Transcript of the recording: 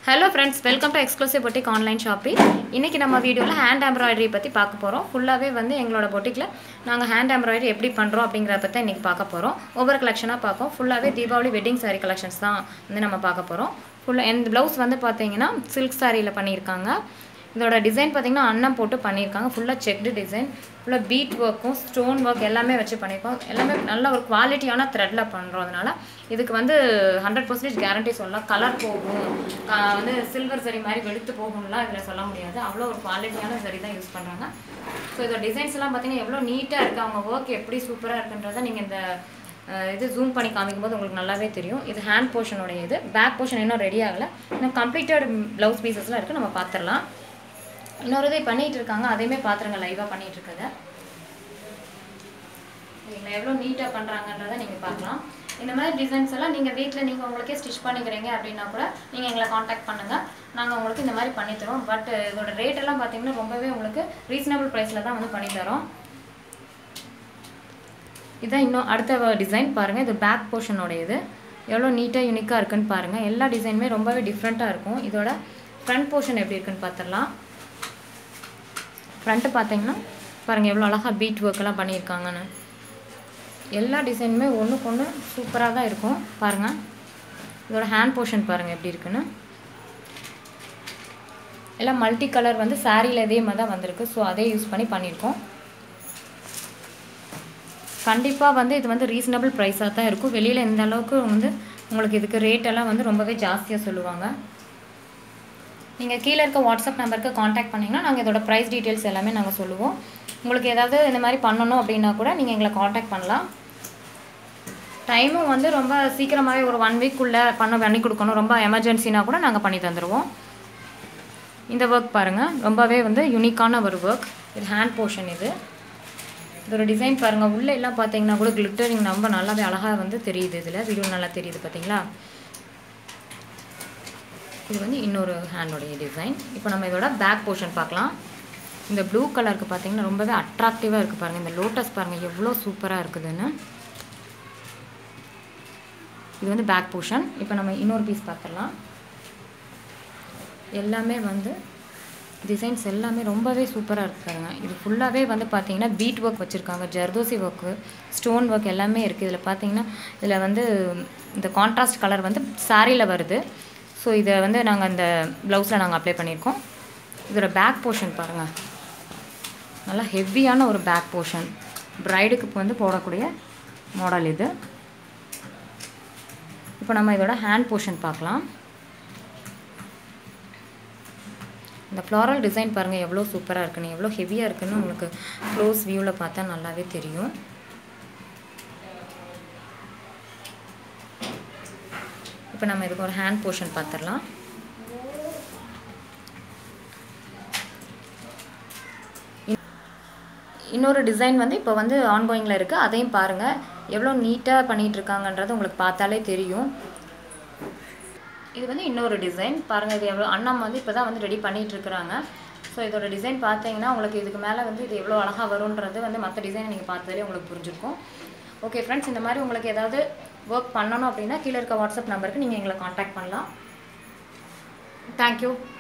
hello friends welcome to exclusive boutique online shopping இன்றைக்கி நம்ம வீடியோவில் ஹேண்ட் எம்ப்ராய்டரி பற்றி பார்க்க போகிறோம் ஃபுல்லாகவே வந்து எங்களோட பொட்டிக்கில் நாங்கள் ஹேண்ட் எம்ப்ராய்டரி எப்படி பண்ணுறோம் அப்படிங்கிறத பற்றி இன்றைக்கி பார்க்க போகிறோம் ஒவ்வொரு கலெக்ஷனாக பார்ப்போம் ஃபுல்லாகவே தீபாவளி வெட்டிங் saree கலெக்ஷன்ஸ் தான் வந்து நம்ம பார்க்க போகிறோம் ஃபுல்லாக இந்த ப்ளவுஸ் வந்து பார்த்தீங்கன்னா சில்க் சாரியில் பண்ணியிருக்காங்க இதோட டிசைன் பார்த்தீங்கன்னா அன்னம் போட்டு பண்ணியிருக்காங்க ஃபுல்லாக செக்டு டிசைன் ஃபுல்லாக பீட் ஒர்க்கும் ஸ்டோன் ஒர்க் எல்லாமே வச்சு பண்ணியிருக்கோம் எல்லாமே நல்ல ஒரு குவாலிட்டியான த்ரெட்டில் பண்ணுறோம் அதனால இதுக்கு வந்து ஹண்ட்ரட் பர்சன்டேஜ் கேரண்டி சொல்லலாம் கலர் போகும் க- வந்து சில்வர் சரி மாதிரி வெளுத்து போகும்லாம் இதில் சொல்ல முடியாது அவ்வளோ ஒரு குவாலிட்டியான சரி தான் யூஸ் பண்ணுறாங்க ஸோ இதோட டிசைன்ஸ் எல்லாம் பார்த்தீங்கன்னா எவ்வளோ நீட்டாக இருக்குது அவங்க ஒர்க் எப்படி சூப்பராக இருக்குன்றதை நீங்கள் இந்த அஹ், இது ஜூம் பண்ணி காமிக்கும்போது உங்களுக்கு நல்லாவே தெரியும் இது ஹேண்ட் போர்ஷனோட இது பேக் போர்ஷன் இன்னும் ரெடி ஆகலை இன்னும் கம்ப்ளீட்டட் ப்ளவுஸ் பீசஸ்லாம் இருக்குது நம்ம பார்த்துடலாம் இன்னொரு இது பண்ணிட்டு இருக்காங்க அதையுமே பார்த்துருங்க லைவாக பண்ணிட்டு இருக்கத இவங்க எவ்வளோ நீட்டாக பண்ணுறாங்கன்றதை நீங்கள் பார்க்கலாம் இந்த மாதிரி டிசைன்ஸ் எல்லாம் நீங்கள் வீட்டில் நீங்கள் உங்களுக்கே ஸ்டிச் பண்ணிக்கிறீங்க அப்படின்னா கூட நீங்கள் எங்களை காண்டாக்ட் பண்ணுங்கள் நாங்கள் உங்களுக்கு இந்த மாதிரி பண்ணி தரோம் பட் இதோட ரேட் எல்லாம் பார்த்தீங்கன்னா ரொம்பவே உங்களுக்கு ரீசனபிள் ப்ரைஸில் தான் வந்து பண்ணி தரோம் இதான் இன்னும் அடுத்த டிசைன் பாருங்கள் இது பேக் போர்ஷனோட இது எவ்வளோ நீட்டாக யூனிக்காக இருக்குன்னு பாருங்கள் எல்லா டிசைனுமே ரொம்பவே டிஃப்ரெண்ட்டாக இருக்கும் இதோட ஃப்ரண்ட் போர்ஷன் எப்படி இருக்குன்னு பார்த்துடலாம் ஃப்ரண்ட்டு பார்த்தீங்கன்னா பாருங்கள் எவ்வளோ அழகாக பீட் ஒர்க்கெல்லாம் பண்ணியிருக்காங்கன்னு எல்லா டிசைனுமே ஒன்றுக்கு ஒன்று சூப்பராக தான் இருக்கும் பாருங்கள் இதோட ஹேண்ட் போர்ஷன் பாருங்கள் எப்படி இருக்குன்னு எல்லாம் மல்டி கலர் வந்து சாரியில் இதே மாதிரி தான் வந்திருக்கு ஸோ அதே யூஸ் பண்ணி பண்ணியிருக்கோம் கண்டிப்பாக வந்து இது வந்து ரீசனபிள் ப்ரைஸாக தான் இருக்கும் வெளியில் இந்த அளவுக்கு வந்து உங்களுக்கு இதுக்கு ரேட் எல்லாம் வந்து ரொம்பவே ஜாஸ்தியாக சொல்லுவாங்க நீங்கள் கீழே இருக்க வாட்ஸ்அப் நம்பருக்கு காண்டாக்ட் பண்ணிங்கன்னா நாங்கள் இதோட ப்ரைஸ் டீட்டெயில்ஸ் எல்லாமே நாங்கள் சொல்லுவோம் உங்களுக்கு ஏதாவது இந்த மாதிரி பண்ணணும் அப்படின்னா கூட நீங்கள் எங்களை காண்டாக்ட் பண்ணலாம் டைமும் வந்து ரொம்ப சீக்கிரமாகவே ஒரு ஒன் வீக்குள்ளே பண்ண பண்ணி கொடுக்கணும் ரொம்ப எமர்ஜென்சினா கூட நாங்கள் பண்ணி தந்துடுவோம் இந்த ஒர்க் பாருங்கள் ரொம்பவே வந்து யூனிக்கான ஒரு ஒர்க் இது ஹேண்ட் போர்ஷன் இது இதோட டிசைன் பாருங்கள் உள்ளே எல்லாம் பார்த்தீங்கன்னா கூட கிளிட்டரிங் ரொம்ப நல்லாவே அழகாக வந்து தெரியுது இதில் வீடியோ நல்லா தெரியுது பார்த்தீங்களா இது வந்து இன்னொரு ஹேண்டோடைய டிசைன் இப்போ நம்ம இதோட பேக் போர்ஷன் பார்க்கலாம் இந்த ப்ளூ கலருக்கு பார்த்தீங்கன்னா ரொம்பவே அட்ராக்டிவாக இருக்குது பாருங்கள் இந்த லோட்டஸ் பாருங்கள் எவ்வளோ சூப்பராக இருக்குதுன்னு இது வந்து பேக் போர்ஷன் இப்போ நம்ம இன்னொரு பீஸ் பார்த்துடலாம் எல்லாமே வந்து டிசைன்ஸ் எல்லாமே ரொம்பவே சூப்பராக இருக்கு பாருங்க இது ஃபுல்லாகவே வந்து பார்த்தீங்கன்னா பீட் ஒர்க் வச்சுருக்காங்க ஜர்தோசி ஒர்க்கு ஸ்டோன் ஒர்க் எல்லாமே இருக்குது இதில் பார்த்தீங்கன்னா இதில் வந்து இந்த கான்ட்ராஸ்ட் கலர் வந்து சாரியில் வருது ஸோ இதை வந்து நாங்கள் இந்த ப்ளவுஸில் நாங்கள் அப்ளை பண்ணியிருக்கோம் இதோட பேக் போர்ஷன் பாருங்கள் நல்லா ஹெவியான ஒரு பேக் போர்ஷன் ப்ரைடுக்கு வந்து போடக்கூடிய மாடல் இது இப்போ நம்ம இதோட ஹேண்ட் போர்ஷன் பார்க்கலாம் இந்த ஃப்ளாரல் டிசைன் பாருங்கள் எவ்வளோ சூப்பராக இருக்குன்னு எவ்வளோ ஹெவியாக இருக்குன்னு உங்களுக்கு க்ளோஸ் வியூவில் பார்த்தா நல்லாவே தெரியும் இப்போ நம்ம இதுக்கு ஒரு ஹேண்ட் போர்ஷன் பார்த்துடலாம் இன்னொரு டிசைன் வந்து இப்போ வந்து ஆன்கோயிங்கில் இருக்குது அதையும் பாருங்கள் எவ்வளோ நீட்டாக பண்ணிகிட்டு இருக்காங்கன்றது உங்களுக்கு பார்த்தாலே தெரியும் இது வந்து இன்னொரு டிசைன் பாருங்கள் இது எவ்வளோ அண்ணம் வந்து இப்போ தான் வந்து ரெடி பண்ணிட்டு இருக்கிறாங்க ஸோ இதோட டிசைன் பார்த்தீங்கன்னா உங்களுக்கு இதுக்கு மேலே வந்து இது எவ்வளோ அழகாக வரும்ன்றது வந்து மற்ற டிசைனை நீங்கள் பார்த்ததுலேயே உங்களுக்கு புரிஞ்சிருக்கும் ஓகே ஃப்ரெண்ட்ஸ் இந்த மாதிரி உங்களுக்கு ஏதாவது ஒர்க் பண்ணணும் அப்படின்னா கீழே இருக்க வாட்ஸ்அப் நம்பருக்கு நீங்கள் எங்களை காண்டாக்ட் பண்ணலாம் தேங்க்யூ